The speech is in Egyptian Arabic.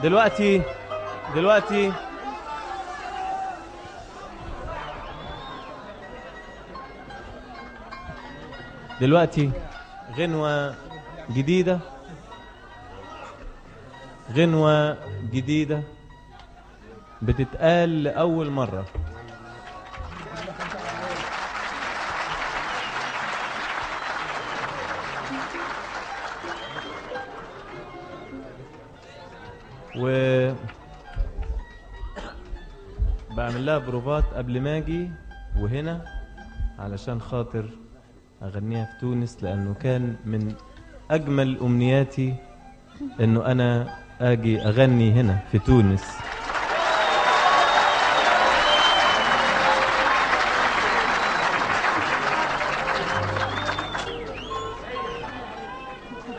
دلوقتي دلوقتي دلوقتي غنوة جديدة غنوة جديدة بتتقال لأول مرة و بعمل لها بروفات قبل ما اجي وهنا علشان خاطر اغنيها في تونس لانه كان من اجمل امنياتي انه انا اجي اغني هنا في تونس